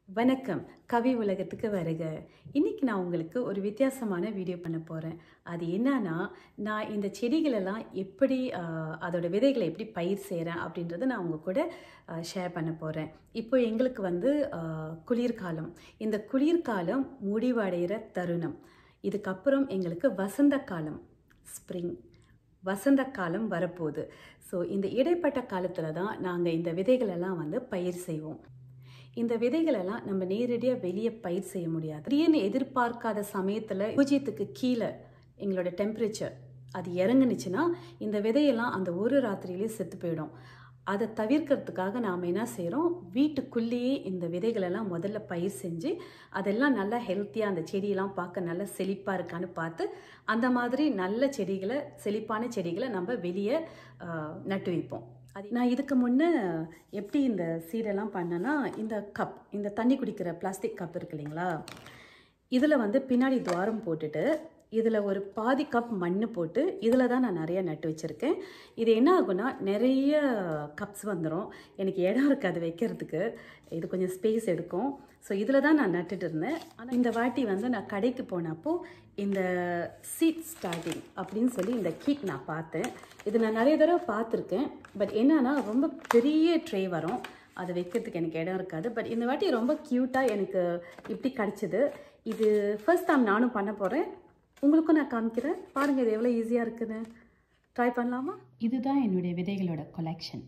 வணக்கம் கவி உலகத்துக்கு வருக இன்னைக்கு நான் உங்களுக்கு ஒரு வித்தியாசமான வீடியோ பண்ண போகிறேன் அது என்னன்னா நான் இந்த செடிகளெல்லாம் எப்படி ஆஹ், அதோட விதைகளை எப்படி பயிர் செய்கிறேன் அப்படின்றத நான் உங்க கூட ஷேர் பண்ண போகிறேன் இப்போ எங்களுக்கு வந்து ஆஹ், குளிர்காலம் இந்த குளிர்காலம் முடிவடைகிற தருணம் இதுக்கப்புறம் எங்களுக்கு வசந்த காலம் ஸ்ப்ரிங் வசந்த காலம் வரப்போகுது ஸோ இந்த இடைப்பட்ட காலத்தில் தான் நாங்கள் இந்த விதைகளெல்லாம் வந்து பயிர் செய்வோம் இந்த விதைகளெல்லாம் நம்ம நேரடியாக வெளியே பயிர் செய்ய முடியாது திடீர்னு எதிர்பார்க்காத சமயத்தில் பூஜ்ஜியத்துக்கு கீழே எங்களோட டெம்பரேச்சர் அது இறங்குனுச்சுன்னா இந்த விதையெல்லாம் அந்த ஒரு ராத்திரியிலே செத்து போயிடும் அதை தவிர்க்கிறதுக்காக நாம் என்ன செய்கிறோம் வீட்டுக்குள்ளேயே இந்த விதைகளெல்லாம் முதல்ல பயிர் செஞ்சு அதெல்லாம் நல்லா ஹெல்த்தியாக அந்த செடியெல்லாம் பார்க்க நல்லா செழிப்பாக இருக்கான்னு பார்த்து அந்த மாதிரி நல்ல செடிகளை செழிப்பான செடிகளை நம்ம வெளியே ஆஹ், நட்டு வைப்போம் அது நான் இதுக்கு முன்னே எப்படி இந்த சீடெல்லாம் பண்ணேன்னா இந்த கப் இந்த தண்ணி குடிக்கிற பிளாஸ்டிக் கப் இருக்கு இல்லைங்களா இதில் வந்து பின்னாடி துவாரம் போட்டுட்டு இதில் ஒரு பாதி கப் மண் போட்டு இதில் தான் நான் நிறைய நட்டு வச்சுருக்கேன் இது என்ன ஆகும்னா நிறைய கப்ஸ் வந்துடும் எனக்கு இடம் இருக்காது வைக்கிறதுக்கு இது கொஞ்சம் ஸ்பேஸ் எடுக்கும் ஸோ இதில் தான் நான் நட்டுட்டு இருந்தேன் ஆனால் இந்த வாட்டி வந்து நான் கடைக்கு போனப்போ இந்த சீட் ஸ்டார்டிங் அப்படின்னு சொல்லி இந்த கீட் நான் பார்த்தேன் இது நான் நிறைய தடவை பார்த்துருக்கேன் பட் என்னன்னா ரொம்ப பெரிய ட்ரே வரும் அது வைக்கிறதுக்கு எனக்கு இடம் இருக்காது பட் இந்த வாட்டி ரொம்ப க்யூட்டாக எனக்கு இப்படி கிடச்சிது இது ஃபர்ஸ்ட் டைம் நானும் பண்ண போகிறேன் உங்களுக்கும் நான் காமிக்கிறேன் பாருங்கள் இது எவ்வளோ ஈஸியாக இருக்குன்னு ட்ரை பண்ணலாமா இதுதான் என்னுடைய விதைகளோட கொலெக்ஷன்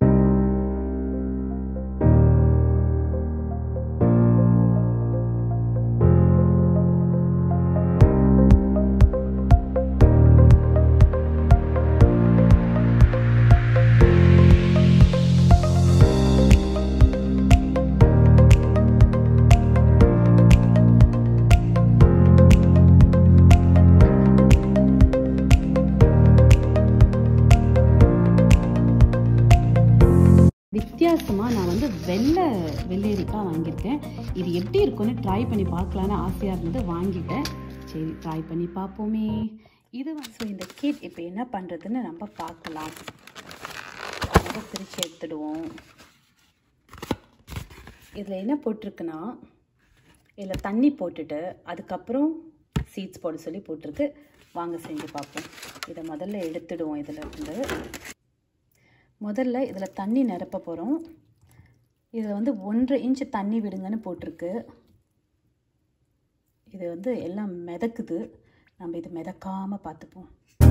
வித்தியாசமாக நான் வந்து வெள்ளை வெள்ளரிக்காய் வாங்கியிருக்கேன் இது எப்படி இருக்கும்னு ட்ரை பண்ணி பார்க்கலான்னு ஆசையாக இருந்தது வாங்கிட்டேன் சரி ட்ரை பண்ணி பார்ப்போமே இது வந்து இந்த கிட் இப்போ என்ன பண்ணுறதுன்னு நம்ம பார்க்கலாம் அதை பிரித்து எடுத்துடுவோம் இதில் என்ன போட்டிருக்குன்னா இதில் தண்ணி போட்டுட்டு அதுக்கப்புறம் சீட்ஸ் போட சொல்லி போட்டிருக்கு வாங்க செஞ்சு பார்ப்போம் இதை முதல்ல எடுத்துடுவோம் இதில் இருந்து முதல்ல இதில் தண்ணி நிரப்ப போகிறோம் இதில் வந்து ஒன்றரை இன்ச்சு தண்ணி விடுங்கன்னு போட்டிருக்கு இது வந்து எல்லாம் மிதக்குது நம்ம இது மிதக்காமல் பார்த்துப்போம்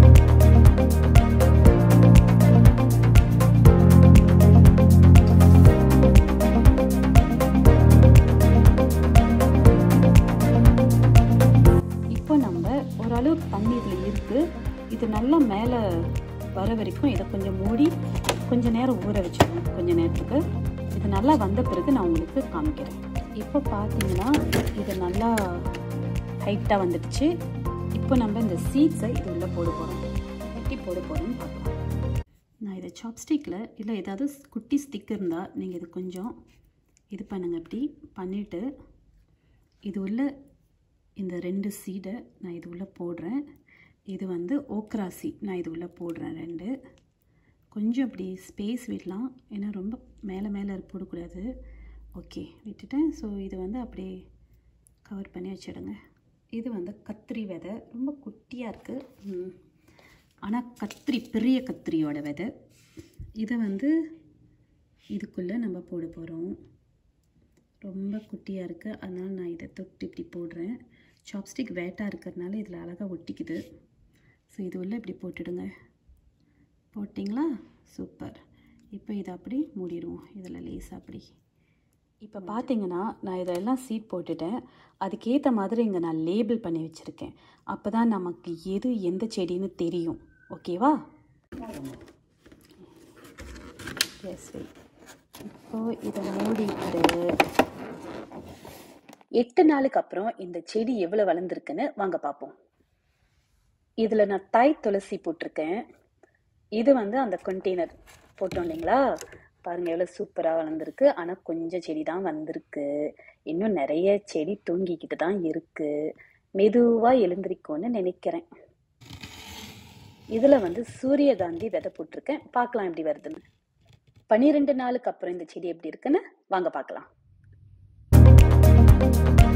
இப்போ நம்ம ஓரளவுக்கு தண்ணி இதில் இருக்குது இது நல்லா மேலே வர வரைக்கும் இதை கொஞ்சம் மூடி கொஞ்ச நேரம் ஊற வச்சிடணும் கொஞ்ச நேரத்துக்கு இது நல்லா வந்த பிறகு நான் உங்களுக்கு காமிக்கிறேன் இப்போ பார்த்தீங்கன்னா இது நல்லா ஹைட்டாக வந்துடுச்சு இப்போ நம்ம இந்த சீட்ஸை இது உள்ளே போட போகிறோம் எப்படி போட போகிறோம்னு பார்க்கலாம் நான் இதை சாப்ஸ்டிக்கில் இல்லை ஏதாவது குட்டி ஸ்டிக் இருந்தால் நீங்கள் இது கொஞ்சம் இது பண்ணுங்கள் இப்படி பண்ணிவிட்டு இது உள்ள இந்த ரெண்டு சீடை நான் இது உள்ளே போடுறேன் இது வந்து ஓக்ராசி நான் இது உள்ளே போடுறேன் ரெண்டு கொஞ்சம் அப்படி ஸ்பேஸ் விடலாம் ஏன்னா ரொம்ப மேலே மேலே போடக்கூடாது ஓகே விட்டுட்டேன் ஸோ இது வந்து அப்படியே கவர் பண்ணி வச்சிடுங்க இது வந்து கத்திரி விதை ரொம்ப குட்டியாக இருக்குது ஆனால் கத்திரி பெரிய கத்திரியோட விதை இதை வந்து இதுக்குள்ளே நம்ம போட போகிறோம் ரொம்ப குட்டியாக இருக்குது அதனால் நான் இதை தொட்டு இப்படி போடுறேன் சாப்ஸ்டிக் வேட்டாக இருக்கிறதுனால இதில் அழகாக ஒட்டிக்குது ஸோ இது உள்ள இப்படி போட்டுடுங்க போட்டிங்களா சூப்பர் இப்போ இதை அப்படி மூடிடுவோம் இதில் லேசாக அப்படி இப்போ பார்த்தீங்கன்னா நான் இதெல்லாம் சீட் போட்டுட்டேன் அதுக்கேற்ற மாதிரி இங்கே நான் லேபிள் பண்ணி வச்சுருக்கேன் அப்போ தான் நமக்கு எது எந்த செடின்னு தெரியும் ஓகேவா எஸ் இப்போ இதை மூடிட்டு எட்டு நாளுக்கு அப்புறம் இந்த செடி எவ்வளோ வளர்ந்துருக்குன்னு வாங்க பார்ப்போம் இதில் நான் தாய் துளசி போட்டிருக்கேன் இது வந்து அந்த கண்டெய்னர் போட்டோம் இல்லைங்களா பாருங்க எவ்வளோ சூப்பராக வளர்ந்துருக்கு ஆனால் கொஞ்சம் செடி தான் வந்திருக்கு இன்னும் நிறைய செடி தூங்கிக்கிட்டு தான் இருக்கு மெதுவாக எழுந்திரிக்கும்னு நினைக்கிறேன் இதில் வந்து சூரியகாந்தி விதை போட்டிருக்கேன் பார்க்கலாம் எப்படி வருதுன்னு பன்னிரெண்டு நாளுக்கு அப்புறம் இந்த செடி எப்படி இருக்குன்னு வாங்க பார்க்கலாம் பண்ணுங்கள்